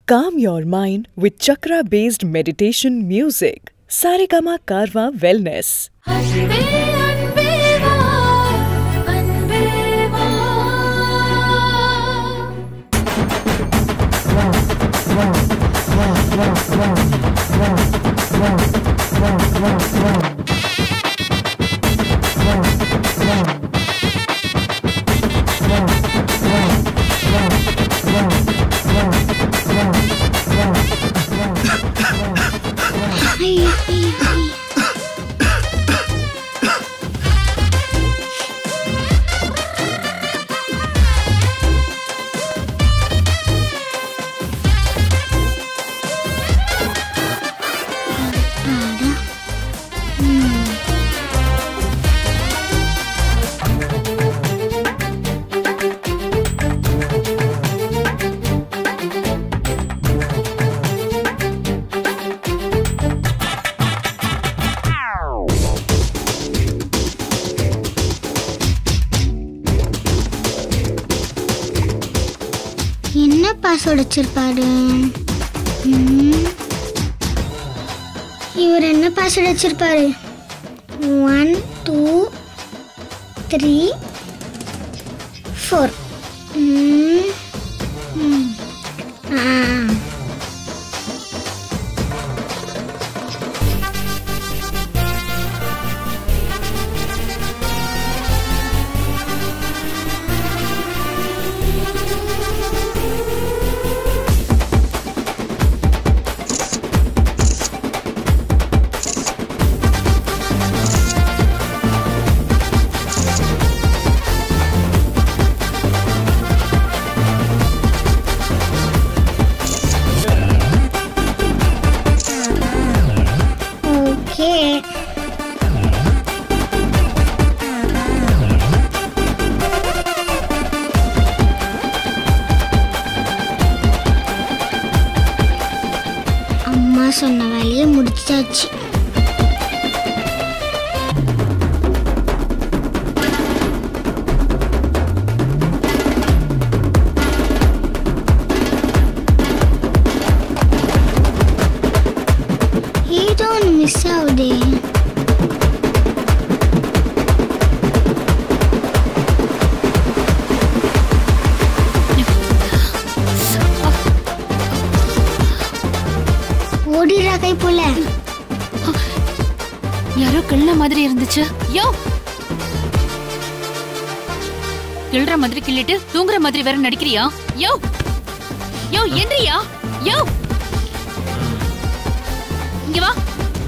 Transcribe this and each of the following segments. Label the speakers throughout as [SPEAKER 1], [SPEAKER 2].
[SPEAKER 1] Calm your mind with chakra based meditation music. Saregama Karwa Wellness.
[SPEAKER 2] அன்பே அன்பே வா அன்பே வா
[SPEAKER 3] என்ன பாஸ்வேர்டு வச்சிருப்பாரு ம். இவர் என்ன பாஸ்வேர்டு வச்சிருப்பாரு one two three four ah okay அம்மா சொன்ன வேலையை முடிச்சாச்சு ஏதோ ஒன்று மிஸ் ஆகுதே ஓடிடுறா கை போல
[SPEAKER 2] யாரோ கிள்ள மாதிரி இருந்துச்சு யோ கிள்ற மாதிரி கிள்ளிட்டு தூங்குற மாதிரி வேற நடிக்கிறியா யோ யோ எந்திரியா யோ இங்க வா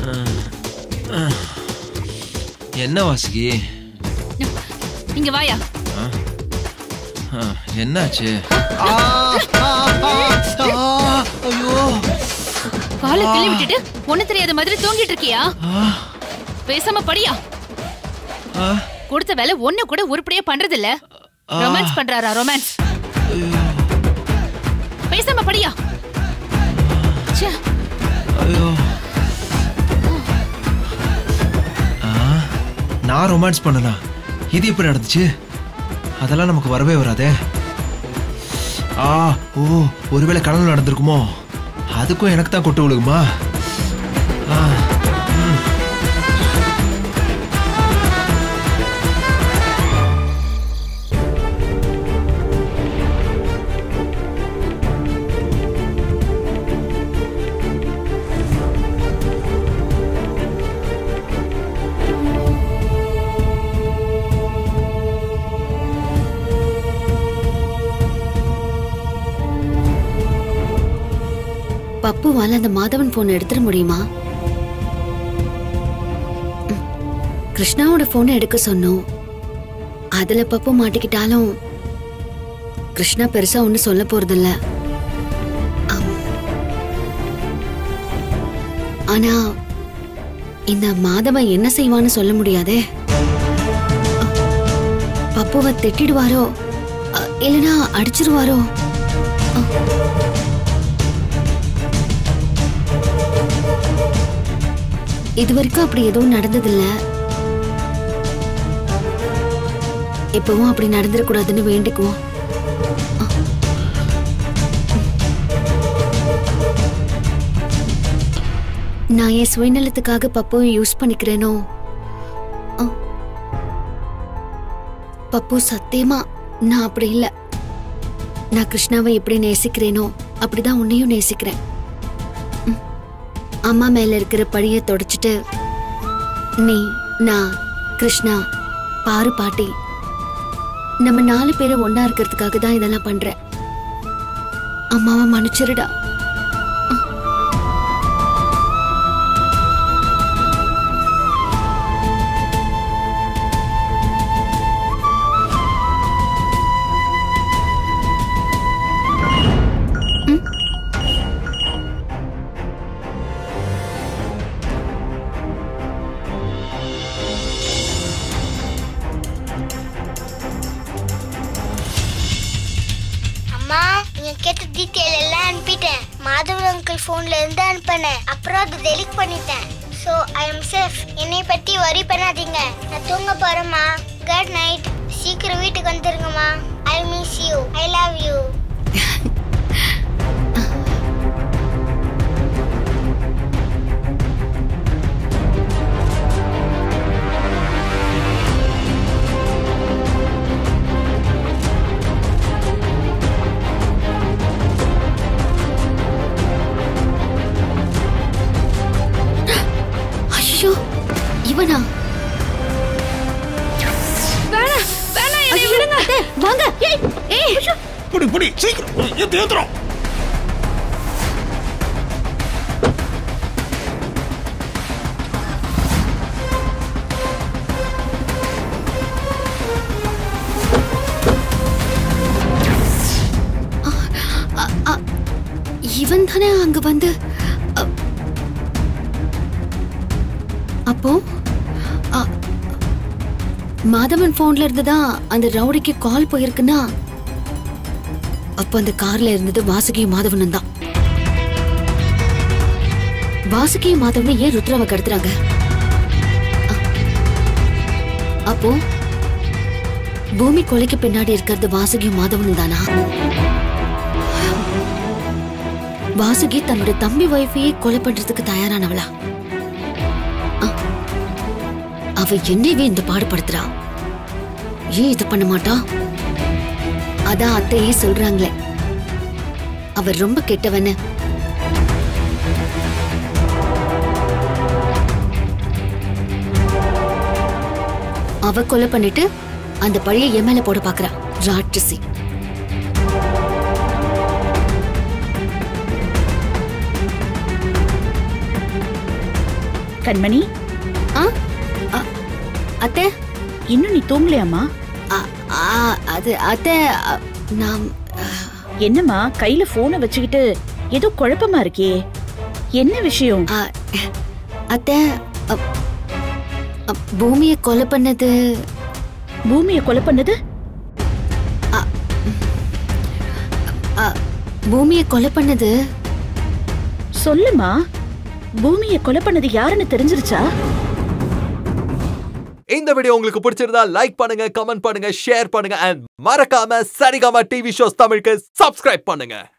[SPEAKER 4] என்ன வாசுகி
[SPEAKER 2] இங்க வாயா
[SPEAKER 4] ஆ, என்னாச்சு ஆ, ஆ, ஆ, ஆ, ஐயோ
[SPEAKER 2] காலை கிள்ளி விட்டுட்டு ஒண்ணு தெரியாத மாதிரி தூங்கிட்டு இருக்கியா
[SPEAKER 4] ஆ,
[SPEAKER 2] பேசாம படியா
[SPEAKER 4] ஆ,
[SPEAKER 2] கொடுத்த வேலை ஒண்ணு கூட உருப்படியா பண்றது இல்ல
[SPEAKER 4] ஆ.
[SPEAKER 2] ரொமான்ஸ் பண்றாரா ரொமான்ஸ் பேசாம படியா ச்சே,
[SPEAKER 4] ஐயோ ஆ, நான் ரொமான்ஸ் பண்ணனா இது எப்படி நடந்துச்சு அதெல்லாம் நமக்கு வரவே வராதே ஆ ஓ ஒருவேளை கனவு நடந்திருக்குமோ அதுக்கும் எனக்கு தான் கொட்டு விழுகுமா ஆ, ம்.
[SPEAKER 5] பப்புவால அந்த மாதவன் போன் எடுத்துட முடியுமா ம். கிருஷ்ணாவோட போனை எடுக்க சொன்னோம் அதுல பப்பு மாட்டிக்கிட்டாலும் கிருஷ்ணா பெருசா ஒண்ணு சொல்ல போறதில்ல ஆம். ஆனா இந்த மாதவன் என்ன செய்வான்னு சொல்ல முடியாதே பப்புவை திட்டிடுவாரோ அ, இல்லனா அடிச்சிருவாரோ இது வரைக்கும் அப்படி எதுவும் நடந்ததில்ல இப்பவும் அப்படி நடந்துடக்கூடாதுன்னு வேண்டிக்குவோம் நான் என் சுயநலத்துக்காக பப்புவை யூஸ் பண்ணிக்கிறேனோ அ. பப்பு சத்தியமா நான் அப்படி இல்ல நான் கிருஷ்ணாவை எப்படி நேசிக்கிறேனோ அப்படிதான் உன்னையும் நேசிக்கிறேன் ம். அம்மா மேல இருக்கிற பழிய தொடச்சிட்டு நீ நான் கிருஷ்ணா பாரு பாட்டி நம்ம நாலு பேரும் ஒண்ணா இருக்கிறதுக்காக தான் இதெல்லாம் பண்றேன் அம்மாவை மன்னிச்சிருடா
[SPEAKER 3] அம்மா நீங்க கேட்ட டீட்டெயில் எல்லாம் அனுப்பிட்டேன் மாதவன் அங்கிள் போன்ல இருந்து அனுப்பினேன் அப்புறம் அதை டெலிட் பண்ணிட்டேன் ஸோ ஐ எம் சேஃப் என்னை பத்தி வரி பண்ணாதீங்க நான் தூங்க போறேம்மா குட் நைட் சீக்கிரம் வீட்டுக்கு வந்துருங்கம்மா I miss you I love you
[SPEAKER 5] ஐயோ இவனா அடே, வாங்க ஏய்
[SPEAKER 6] புடி புடி சீக்கிரம் ஏத்து ஏத்துறோம்
[SPEAKER 5] இவன் தானே அங்க வந்து அ, அப்போ அ, மாதவன் போன்ல இருந்து தான் அந்த ரவுடிக்கு கால் போயிருக்குன்னா அப்ப அந்த கார்ல இருந்தது வாசுகியும் மாதவனும் தான் வாசுகியும் மாதவனும் ஏன் ருத்ராவை கடத்துறாங்க அ, அப்போ பூமி கொலைக்கு பின்னாடி இருக்கிறது வாசுகியும் மாதவனும் தானா வாசுகி தன்னோட தம்பி வைஃபையே கொலை பண்றதுக்கு தயாரானவளா அ, அவ என்னையவே இந்த பாடுபடுத்துறா ஏன் இது பண்ண மாட்டா அதான் அத்தையே சொல்றாங்களே அவர் ரொம்ப கெட்டவன்னு அவ கொலை பண்ணிட்டு அந்த பழைய என் மேல போட பாக்குறா ராட்சசி
[SPEAKER 7] கண்மணி
[SPEAKER 5] ஆ அ, அத்தை
[SPEAKER 7] இன்னும் நீ தூங்கலையாமா
[SPEAKER 5] அ, ஆ, அது அத்தை அ, நான் அ,
[SPEAKER 7] என்னம்மா கையில போனை வச்சுக்கிட்டு ஏதோ குழப்பமா இருக்கே என்ன விஷயம்
[SPEAKER 5] அ, அத்தை அ, அ, பூமியை கொலை பண்ணது
[SPEAKER 7] பூமியை கொலை பண்ணது
[SPEAKER 5] அ, பூமியை கொலை பண்ணது
[SPEAKER 7] சொல்லுமா பூமியை கொலை பண்ணது யாருன்னு தெரிஞ்சிருச்சா
[SPEAKER 8] இந்த வீடியோ உங்களுக்கு பிடிச்சிருந்தா லைக் பண்ணுங்க கமெண்ட் பண்ணுங்க ஷேர் பண்ணுங்க அண்ட் மறக்காம சரிகமா டிவி ஷோஸ் தமிழுக்கு சப்ஸ்கிரைப் பண்ணுங்க